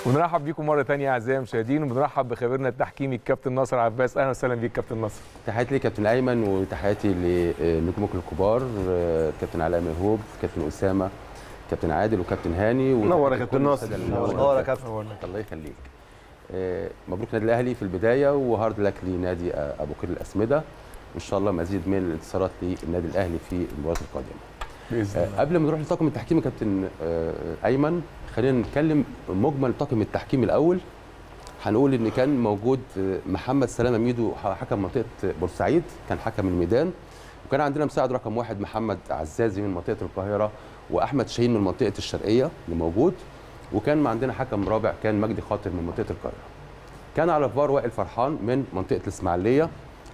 ونرحب بيكم مره ثانيه اعزائي المشاهدين وبنرحب بخبيرنا التحكيمي الكابتن ناصر عباس اهلا وسهلا بيك كابتن ناصر تحياتي لي كابتن ايمن وتحياتي لنجومك الكبار آه، كابتن علاء مهوب كابتن اسامه كابتن عادل وكابتن هاني منور يا كابتن ناصر. منور يا كابتن الله يخليك آه، مبروك نادي الاهلي في البدايه وهارد لك لنادي آه، ابو قير الاسمده وان شاء الله مزيد من الانتصارات للنادي الاهلي في المباريات القادمه باذن آه، الله قبل ما نروح لطاقم التحكيم يا كابتن آه، ايمن خلينا نتكلم مجمل طاقم التحكيم الاول هنقول ان كان موجود آه، محمد سلامه ميدو حكم منطقه بورسعيد كان حكم الميدان وكان عندنا مساعد رقم واحد محمد عزازي من منطقه القاهره واحمد شاهين من منطقه الشرقيه اللي موجود وكان عندنا حكم رابع كان مجدي خاطر من منطقه القاهره كان على الفار وائل فرحان من منطقه الاسماعيليه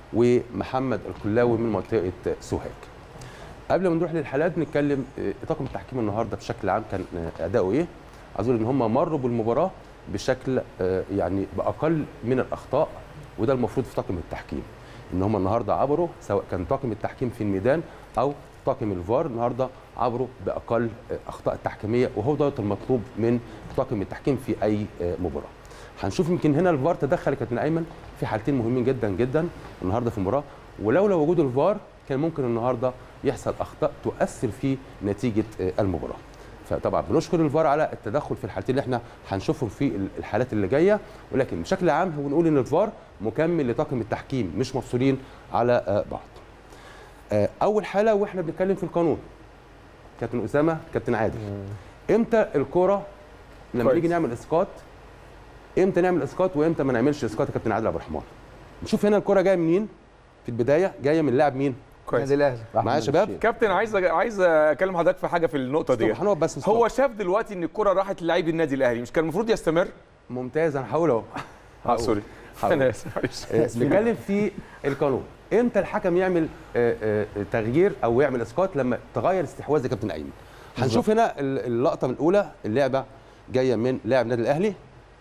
ومحمد الكلاوي من منطقه سوهاج قبل ما نروح للحالات نتكلم آه، طاقم التحكيم النهارده بشكل عام كان آه، اداؤه ايه عايز اقول ان هم مروا بالمباراه بشكل آه، يعني باقل من الاخطاء وده المفروض في طاقم التحكيم ان هم النهارده عبروا سواء كان طاقم التحكيم في الميدان او طاقم الفار النهارده عبروا باقل آه، اخطاء تحكيميه وهو ده المطلوب من طاقم التحكيم في اي آه، مباراه هنشوف يمكن هنا الفار تدخل يا كابتن ايمن في حالتين مهمين جدا جدا النهارده في المباراه ولولا وجود الفار كان ممكن النهارده يحصل اخطاء تؤثر في نتيجه آه، المباراه فطبعا بنشكر الفار على التدخل في الحالتين اللي احنا هنشوفهم في الحالات اللي جايه ولكن بشكل عام هو نقول ان الفار مكمل لطاقم التحكيم مش مفصولين على آه، بعض آه، اول حاله واحنا بنتكلم في القانون كابتن اسامه كابتن عادل امتى الكره لما كويس. نيجي نعمل اسقاط امتى نعمل اسقاط وامتى ما نعملش اسقاط يا كابتن عادل عبد الرحمن نشوف هنا الكره جايه منين في البدايه جايه من لاعب مين كويس النادي الاهلي معايا يا شباب كابتن عايز أ- عايز اكلم حضرتك في حاجه في النقطه دي هنقف بس هو هو شاف دلوقتي ان الكره راحت للاعب النادي الاهلي مش كان المفروض يستمر ممتاز انا هقول اهو اه هقول. سوري هقول. انا اسف معلش آه، نتكلم في القانون امتى الحكم يعمل آه، آه، تغيير او يعمل اسقاط لما تغير استحواذ يا كابتن ايمن هنشوف هنا ال- اللقطه من الاولى اللعبه جايه من لاعب النادي الاهلي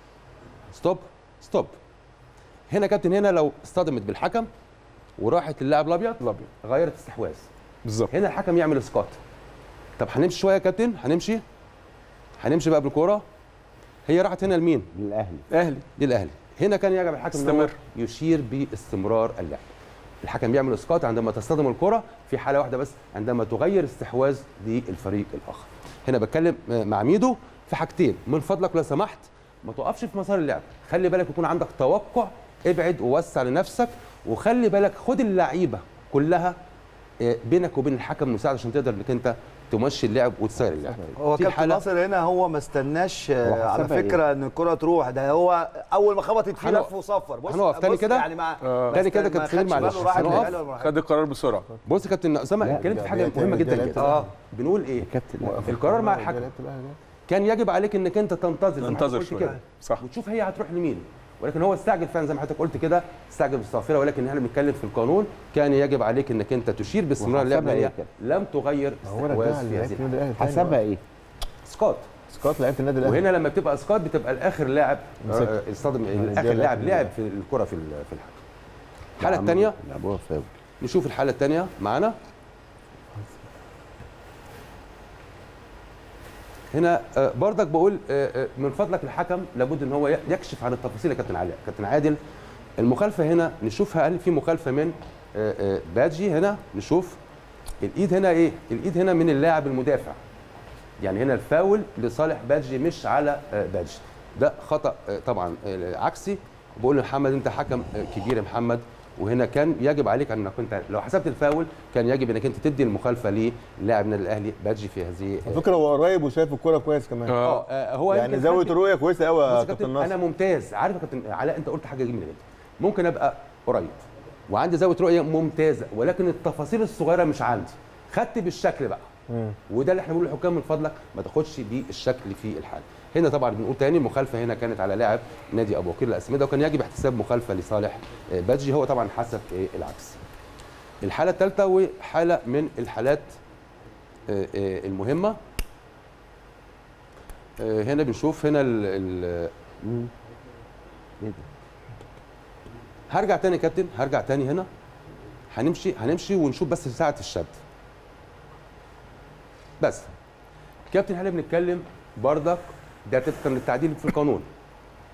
ستوب ستوب هنا يا كابتن هنا لو اصطدمت بالحكم وراحت للاعب الابيض الابيض غيرت استحواذ بالظبط هنا الحكم يعمل اسقاط طب هنمشي شويه يا كابتن هنمشي هنمشي بقى بالكوره هي راحت هنا لمين للاهلي اهلي للاهلي هنا كان يجب الحكم إن هو استمر. يشير باستمرار اللعب الحكم يعمل اسقاط عندما تصطدم الكره في حاله واحده بس عندما تغير استحواذ للفريق الاخر هنا بتكلم مع ميدو في حاجتين من فضلك لو سمحت ما تقفش في مسار اللعب خلي بالك يكون عندك توقع ابعد ووسع لنفسك وخلي بالك خد اللعيبه كلها آه، بينك وبين الحكم مساعد عشان تقدر انك انت تمشي اللعب وتسير اللعب هو في كابتن حالة- ناصر هنا هو ما استناش آه، هو على حسبها فكره ان الكره تروح ده هو اول ما خبطت فيه هنقف. لف وصفر بص هنقف تاني بص كده؟ يعني مع آه. تاني كده ما كابتن سمير خدش معلش باله راحت هنقف. للأهلي ولا راحت. خد القرار بسرعه بص يا كابتن اسامه لا، اتكلمت في ده- حاجه ده- مهمه ده- جدا ده- جدا اه بنقول ايه كابتن في القرار مع الحكم كان يجب عليك انك انت تنتظر زي ما ننتظر حضرتك قلت شويه كده صح وتشوف هي هتروح لمين ولكن هو استعجل فعلا زي ما حضرتك قلت كده استعجل بالصافره ولكن احنا بنتكلم في القانون كان يجب عليك انك انت تشير باستمرار اللعبه وحسبها هي إيه لم تغير هو استحواذ رجع في لعيبه هذه النادي الحالة. الاهلي حسبها ايه؟ اسقاط اسقاط لعيبه النادي الاهلي وهنا لما بتبقى اسقاط بتبقى الاخر لاعب مسك. آه، اصطدم يعني اخر دي لاعب لعب- لعب في الكره في ال- في الحكم الحاله الثانيه لعبوها فاول نشوف الحاله الثانيه معانا هنا آه، برضك بقول آه، آه، من فضلك الحكم لابد ان هو ي- يكشف عن التفاصيل يا كابتن علاء كابتن عادل المخالفه هنا نشوفها هل في مخالفه من آه، آه، بادجي هنا نشوف الايد هنا ايه الايد هنا من اللاعب المدافع يعني هنا الفاول لصالح بادجي مش على آه، بادجي ده خطا آه، طبعا آه، عكسي بقول لمحمد انت حكم آه، كبير يا محمد وهنا كان يجب عليك انك انت لو حسبت الفاول كان يجب انك انت تدي المخالفه للاعب النادي الاهلي بادجي في هذه على فكره هو قريب وشايف الكوره كويس كمان اه آه، هو يعني يمكن زاويه خد- رؤيه كويسه قوي بص يا يا كابتن كابتن انا ناصر ممتاز عارف يا كابتن علاء انت قلت حاجه جميله جدا ممكن ابقى قريب وعندي زاويه رؤيه ممتازه ولكن التفاصيل الصغيره مش عندي خدت بالشكل بقى وده اللي احنا بنقول للحكام من فضلك ما تاخدش بالشكل في الحاله هنا طبعا بنقول تاني المخالفه هنا كانت على لاعب نادي ابو بكر الاسمده وكان يجب احتساب مخالفه لصالح آه، بادجي هو طبعا حسب آه، العكس الحاله الثالثه وحاله من الحالات آه، آه، المهمه آه، هنا بنشوف هنا ال ال ايه ده؟ هرجع تاني يا كابتن هرجع تاني هنا هنمشي هنمشي ونشوف بس ساعه الشد بس كابتن احنا بنتكلم بردك ده طبقا للتعديل في القانون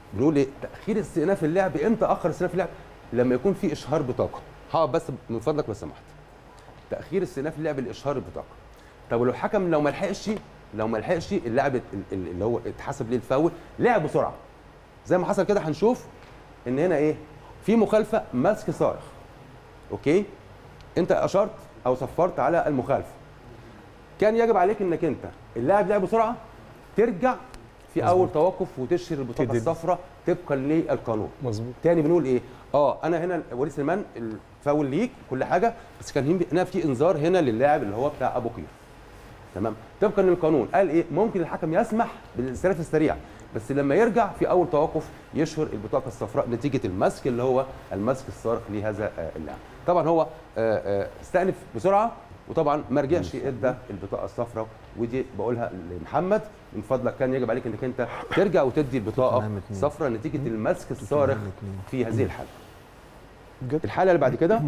بنقول ايه تاخير استئناف اللعب امتى اخر استئناف اللعب لما يكون في اشهار بطاقه هقف بس من فضلك لو سمحت تاخير استئناف اللعب لاشهار البطاقه طب ولو الحكم لو ما لحقش لو ما لحقش اللاعب ال- ال- اللي هو اتحسب ليه الفاول لعب بسرعه زي ما حصل كده هنشوف ان هنا ايه في مخالفه مسك صارخ اوكي انت اشرت او صفرت على المخالفه كان يجب عليك انك انت اللاعب لعب بسرعه ترجع في اول توقف وتشهر البطاقه تدي. الصفراء طبقا للقانون مظبوط تاني بنقول ايه اه انا هنا وليد سليمان الفاول ليك كل حاجه بس كان هنا- هنا في انذار هنا للاعب اللي هو بتاع ابو قير تمام طبقا للقانون قال ايه ممكن الحكم يسمح بالاستئناف السريع بس لما يرجع في اول توقف يشهر البطاقه الصفراء نتيجه المسك اللي هو المسك الصارخ لهذا آه، اللاعب طبعا هو آه، آه، استأنف بسرعه وطبعا ما رجعش ادى البطاقه الصفراء ودي بقولها لمحمد من فضلك كان يجب عليك انك انت ترجع وتدي البطاقه نعم، اتنين. صفراء نتيجه المسك الصارخ نعم، اتنين. في هذه الحاله بجد؟ الحاله اللي بعد كده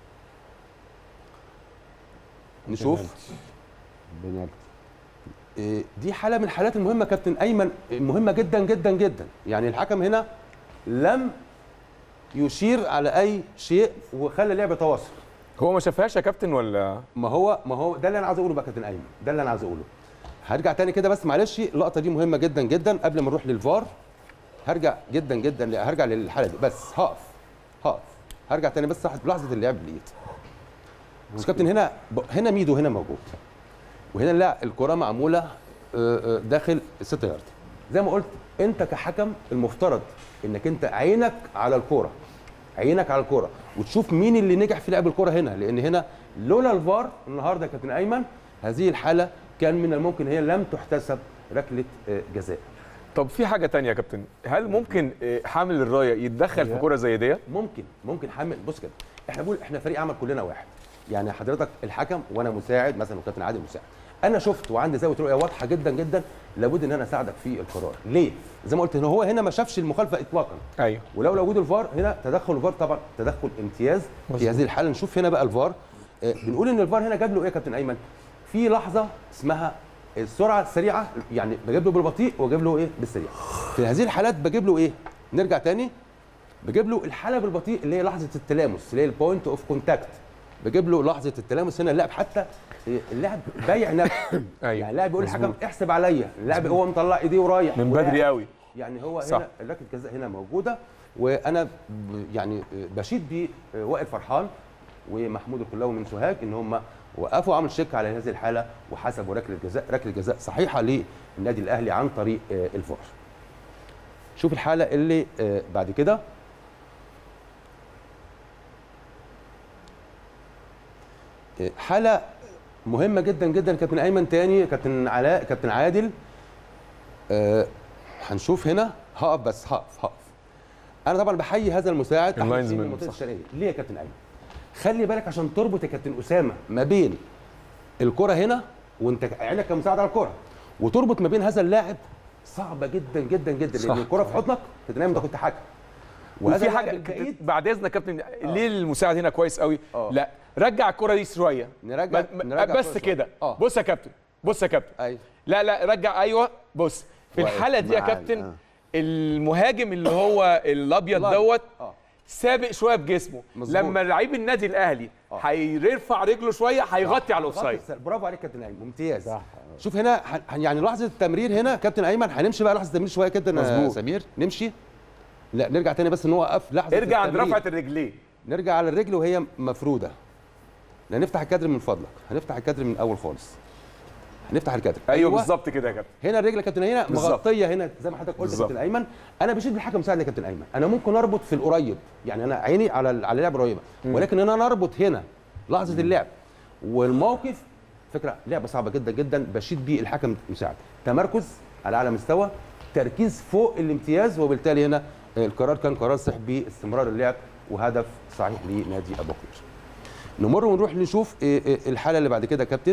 نشوف بنالتي إيه، دي حاله من الحالات المهمه كابتن ايمن مهمه جدا جدا جدا يعني الحكم هنا لم يشير على اي شيء وخلى اللعب يتواصل هو ما شافهاش يا كابتن ولا ما هو ما هو ده اللي انا عايز اقوله بقى كابتن ايمن ده اللي انا عايز اقوله هرجع تاني كده بس معلش اللقطه دي مهمه جدا جدا قبل ما نروح للفار هرجع جدا جدا ل- هرجع للحاله دي بس هقف هقف هرجع تاني بس لحظه لحظة اللعب بالايد بس كابتن هنا ب- هنا ميدو هنا موجود وهنا لا الكره معموله آه، آه، داخل الست يارد زي ما قلت انت كحكم المفترض انك انت عينك على الكوره عينك على الكوره وتشوف مين اللي نجح في لعب الكوره هنا لان هنا لولا الفار النهارده يا كابتن ايمن هذه الحاله كان من الممكن هي لم تحتسب ركله آه، جزاء طب في حاجه تانية يا كابتن هل ممكن آه، حامل الرايه يتدخل في كره زي دي ممكن ممكن حمل بص كده احنا بنقول احنا فريق عمل كلنا واحد يعني حضرتك الحكم وانا مساعد مثلا وكابتن عادل مساعد انا شفت وعندي زاويه رؤيه واضحه جدا جدا لابد ان انا اساعدك في القرار ليه زي ما قلت ان هو هنا ما شافش المخالفه اطلاقا ايوه ولولا وجود الفار هنا تدخل الفار طبعا تدخل امتياز في هذه الحاله نشوف هنا بقى الفار آه، بنقول ان الفار هنا جاب له ايه يا كابتن ايمن في لحظه اسمها السرعه السريعه يعني بجيب له بالبطيء واجيب له ايه بالسريع في هذه الحالات بجيب له ايه نرجع تاني بجيب له الحاله بالبطيء اللي هي لحظه التلامس اللي هي البوينت اوف كونتاكت بجيب له لحظه التلامس هنا اللاعب حتى إيه، اللاعب بايع نفسه أيوة. يعني اللاعب بيقول للحكم مظبوط. احسب عليا اللاعب هو مطلع ايديه ورايح من وقاعد. بدري قوي يعني هو صح. هنا ركله جزاء هنا موجوده وانا ب- يعني بشيد بوائل فرحان ومحمود الكلاوي من سوهاج ان هم وقفوا عمل شك على هذه الحاله وحسبوا ركله جزاء ركله جزاء صحيحه للنادي الاهلي عن طريق آه، الفار. شوف الحاله اللي آه، بعد كده آه، حاله مهمه جدا جدا كابتن ايمن تاني كابتن علاء كابتن عادل آه، هنشوف هنا هقف بس هقف هقف انا طبعا بحيي هذا المساعد أحمد اللاينز سيد من مان، المنطقه صح. الشرقيه ليه يا كابتن ايمن خلي بالك عشان تربط يا كابتن اسامه ما بين الكره هنا وانت عينك كمساعد على الكره وتربط ما بين هذا اللاعب صعبه جدا جدا جدا صح. لان الكره في حضنك كابتن ايمن انت كنت حكم وهذا وفي اللاعب حاجه البعيد بعد اذنك يا كابتن ليه المساعد هنا كويس قوي آه. لا رجع الكره دي شويه نرجع- ما- ما- نرجع بس شوية. كده آه. بص يا كابتن بص يا كابتن ايوه لا لا رجع ايوه بص في واقف الحاله دي يا معاك، كابتن آه. المهاجم اللي هو الابيض الأبيض. دوت اه سابق شويه بجسمه مظبوط. لما لعيب النادي الاهلي هيرفع رجله شويه هيغطي على الاوفسايد غطي- برافو عليك كابتن ايمن ممتاز شوف هنا هن- يعني لحظه التمرير هنا كابتن ايمن هنمشي بقى لحظه التمرير شويه كابتن آه، مظبوط. سمير نمشي لا نرجع تاني بس نوقف لحظه ارجع عند التمرير. رفعه الرجلين نرجع على الرجل وهي مفروده لا نفتح الكادر من فضلك هنفتح الكادر من الاول خالص هنفتح الكادر ايوه بالظبط كده يا كابتن هنا الرجل يا كابتن هنا بالظبط. مغطيه هنا زي ما حضرتك قلت يا بالظبط. كابتن ايمن انا بشيل بالحكم مساعد يا كابتن ايمن انا ممكن اربط في القريب يعني انا عيني على على اللعب قريبه ولكن انا اربط هنا لحظه اللعب والموقف فكره لعبه صعبه جدا جدا بشيد بيه الحكم مساعد تمركز على اعلى مستوى تركيز فوق الامتياز وبالتالي هنا القرار كان قرار صح باستمرار اللعب وهدف صحيح لنادي ابو قير نمر ونروح نشوف إيه إيه الحاله اللي بعد كده يا كابتن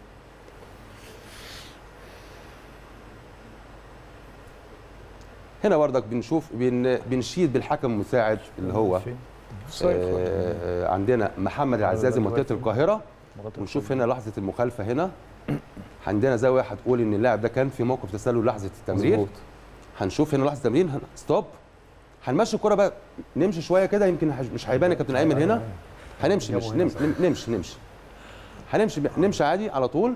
هنا برضك بنشوف بن بنشيد بالحكم المساعد اللي هو آه عندنا محمد العزازي منطقه القاهره ونشوف هنا لحظه المخالفه هنا عندنا زاويه هتقول ان اللاعب ده كان في موقف تسلل لحظه التمرير مظبوط. هنشوف هنا لحظه تمرين هن- ستوب هنمشي الكره بقى نمشي شويه كده يمكن هش- مش هيبان يا كابتن ايمن هنا هنمشي مش نمشي نمشي نمشي هنمشي نمشي عادي على طول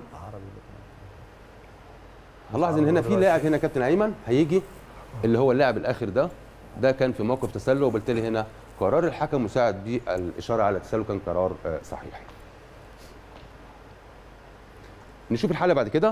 هنلاحظ ان هنا في لاعب هنا كابتن ايمن هيجي اللي هو اللاعب الاخر ده ده كان في موقف تسلل وبالتالي هنا قرار الحكم مساعد بالاشاره على التسلل كان قرار آه، صحيح نشوف الحاله بعد كده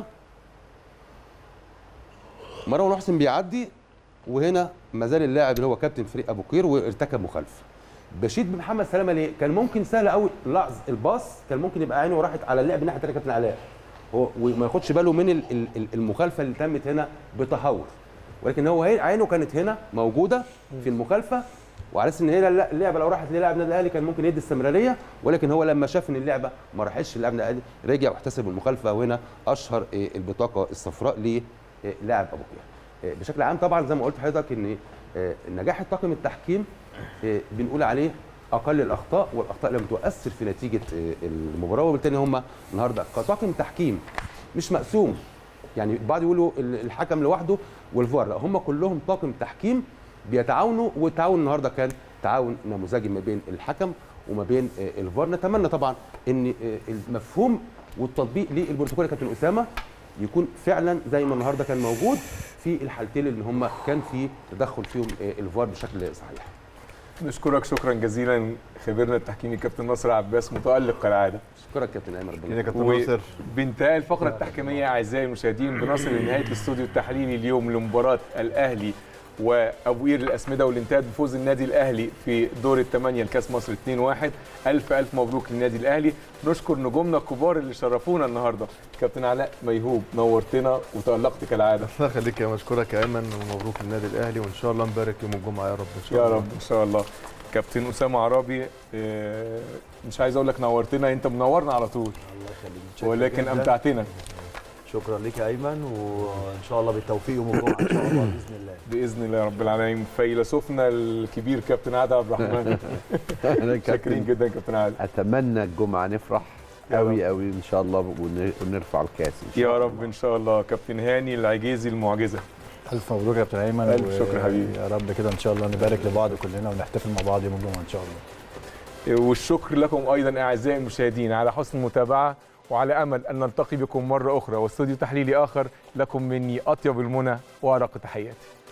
مروان محسن بيعدي وهنا ما زال اللاعب اللي هو كابتن فريق ابو قير وارتكب مخالفه بشيد بمحمد سلامه ليه كان ممكن سهل قوي لحظ الباص كان ممكن يبقى عينه راحت على اللاعب الناحيه الثانيه كابتن علاء هو وما ياخدش باله من ال- ال- ال- المخالفه اللي تمت هنا بتهور ولكن هو هي- عينه كانت هنا موجوده في المخالفه وعلى اساس ان هي لا- اللعبه لو راحت للاعب النادي الاهلي كان ممكن يدي استمراريه ولكن هو لما شاف ان اللعبه ما راحتش للاعب النادي الاهلي رجع واحتسب المخالفه وهنا اشهر آه، البطاقه الصفراء للاعب ابو قير آه، بشكل عام طبعا زي ما قلت لحضرتك ان آه، نجاح الطاقم التحكيم آه، بنقول عليه اقل الاخطاء والاخطاء لم تؤثر في نتيجه آه، المباراه وبالتالي هم النهارده كطاقم تحكيم مش مقسوم يعني بعض يقولوا ال- الحكم لوحده والفار لا هم كلهم طاقم تحكيم بيتعاونوا والتعاون النهارده كان تعاون نموذجي ما بين الحكم وما بين آه، الفار نتمنى طبعا ان آه، المفهوم والتطبيق للبروتوكول يا كابتن اسامه يكون فعلا زي ما النهارده كان موجود في الحالتين اللي هم كان في تدخل فيهم آه، الفار بشكل صحيح نشكرك شكرا جزيلا خبيرنا التحكيمي كابتن ناصر عباس متالق كالعاده اشكرك كابتن ايمن ربنا يا يخليك. كابتن ناصر بانتهاء الفقرة التحكيمية أعزائي المشاهدين بنصل لنهاية الاستوديو التحليلي اليوم لمباراة الأهلي وأبو قير الأسمدة واللي انتهت بفوز النادي الأهلي في دور الثمانية لكأس مصر 2-1 ألف ألف مبروك للنادي الأهلي نشكر نجومنا الكبار اللي شرفونا النهاردة كابتن علاء ميهوب نورتنا وتألقت كالعادة الله يخليك يا مشكورك يا ايمن ومبروك للنادي الاهلي وان شاء الله نبارك يوم الجمعه يا رب ان شاء يا الله رب إن شاء الله كابتن أسامة عرابي آه، مش عايز أقول لك نورتنا أنت منورنا على طول الله يخليك متشكر ولكن جداً. أمتعتنا شكرا لك يا ايمن وان شاء الله بالتوفيق يوم الجمعه ان شاء الله باذن الله باذن الله رب العالمين فيلسوفنا الكبير كابتن عادل عبد الرحمن انا شاكرين كابتن جدا كابتن عادل اتمنى الجمعه نفرح يا قوي رب. قوي ان شاء الله ون- ونرفع الكاس ان شاء يا الله رب ان شاء الله كابتن هاني العجيزي المعجزه الف مبروك يا كابتن ايمن ألف و- شكر حبيبي. يا رب كده ان شاء الله نبارك لبعض كلنا ونحتفل مع بعض يوم الجمعه ان شاء الله والشكر لكم ايضا اعزائي المشاهدين على حسن المتابعه وعلى امل ان نلتقي بكم مره اخرى واستوديو تحليلي اخر لكم مني اطيب المنى وارق تحياتي